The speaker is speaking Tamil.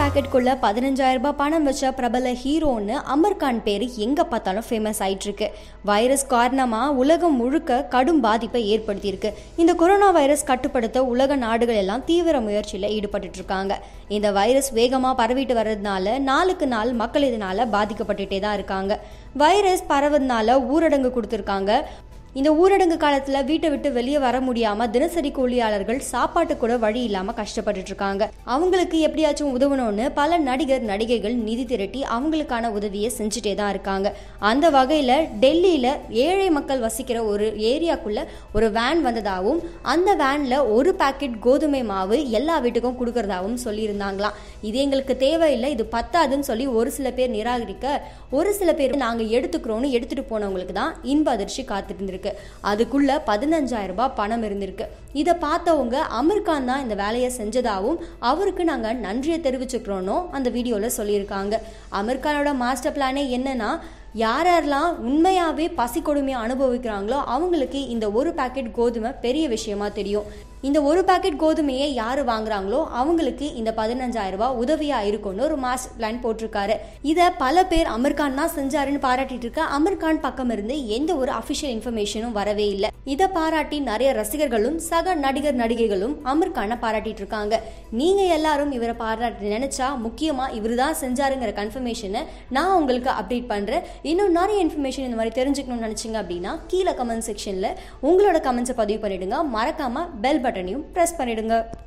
பாக்கெட்டுக்குள்ள பதினஞ்சாயிரம் ரூபாய் பணம் வச்ச பிரபல ஹீரோன்னு அமர் கான் பேர் எங்க பார்த்தாலும் ஃபேமஸ் ஆயிட்டு இருக்கு வைரஸ் காரணமா உலகம் முழுக்க கடும் பாதிப்பை ஏற்படுத்தியிருக்கு இந்த கொரோனா வைரஸ் கட்டுப்படுத்த உலக நாடுகள் எல்லாம் தீவிர முயற்சியில் ஈடுபட்டு இருக்காங்க இந்த வைரஸ் வேகமா பரவிட்டு வர்றதுனால நாளுக்கு நாள் மக்கள் இதனால பாதிக்கப்பட்டுட்டே தான் இருக்காங்க வைரஸ் பரவதுனால ஊரடங்கு கொடுத்துருக்காங்க இந்த ஊரடங்கு காலத்துல வீட்டை விட்டு வெளியே வர முடியாம தினசரி கூலியாளர்கள் சாப்பாட்டு கூட வழி இல்லாம கஷ்டப்பட்டுட்டு இருக்காங்க அவங்களுக்கு எப்படியாச்சும் உதவணும்னு பல நடிகர் நடிகைகள் நிதி திரட்டி அவங்களுக்கான உதவியை செஞ்சுட்டே தான் இருக்காங்க அந்த வகையில டெல்லியில ஏழை மக்கள் வசிக்கிற ஒரு ஏரியாக்குள்ள ஒரு வேன் வந்ததாகவும் அந்த வேன்ல ஒரு பாக்கெட் கோதுமை மாவு எல்லா வீட்டுக்கும் கொடுக்கறதாகவும் சொல்லியிருந்தாங்களாம் இது எங்களுக்கு தேவையில்லை இது பத்தாதுன்னு சொல்லி ஒரு சில பேர் நிராகரிக்க ஒரு சில பேர் நாங்க எடுத்துக்கிறோம்னு எடுத்துட்டு போனவங்களுக்கு தான் இன்ப அதிர்ச்சி காத்துட்டு இருந்திருக்கு அதுக்குள்ள பதினஞ்சாயிரம் ரூபாய் பணம் இருந்திருக்கு இதை பார்த்தவங்க அமீர்கான் தான் இந்த வேலையை செஞ்சதாகவும் அவருக்கு நாங்க நன்றியை தெரிவிச்சுக்கிறோன்னு அந்த வீடியோல சொல்லியிருக்காங்க அமீர்கானோட மாஸ்டர் பிளானே என்னன்னா யார் யாரெல்லாம் உண்மையாகவே பசி கொடுமையை அனுபவிக்கிறாங்களோ அவங்களுக்கு இந்த ஒரு பாக்கெட் கோதுமை பெரிய விஷயமா தெரியும் இந்த ஒரு பாக்கெட் கோதுமையை யார் வாங்குறாங்களோ அவங்களுக்கு இந்த பதினஞ்சாயிரம் ரூபாய் உதவியா இருக்கும்னு ஒரு மாஸ்டர் பிளான் போட்டிருக்காரு இதை பல பேர் அமீர்கான் தான் செஞ்சாருன்னு பாராட்டிட்டு இருக்க அமீர்கான் பக்கம் இருந்து எந்த ஒரு அஃபிஷியல் இன்ஃபர்மேஷனும் வரவே இல்லை இதை பாராட்டி நிறைய ரசிகர்களும் சக நடிகர் நடிகைகளும் அமீர்கானை பாராட்டிட்டு இருக்காங்க நீங்க எல்லாரும் இவரை பாராட்டி நினைச்சா முக்கியமா இவர் தான் செஞ்சாருங்கிற கன்ஃபர்மேஷனை நான் உங்களுக்கு அப்டேட் பண்றேன் இன்னும் நிறைய இன்ஃபர்மேஷன் இந்த மாதிரி தெரிஞ்சுக்கணும்னு நினைச்சீங்க அப்படின்னா கீழே கமெண்ட் செக்ஷன்ல உங்களோட கமெண்ட்ஸை பதிவு பண்ணிடுங்க மறக்காம பெல் பட்டனையும் ப்ரெஸ் பண்ணிடுங்க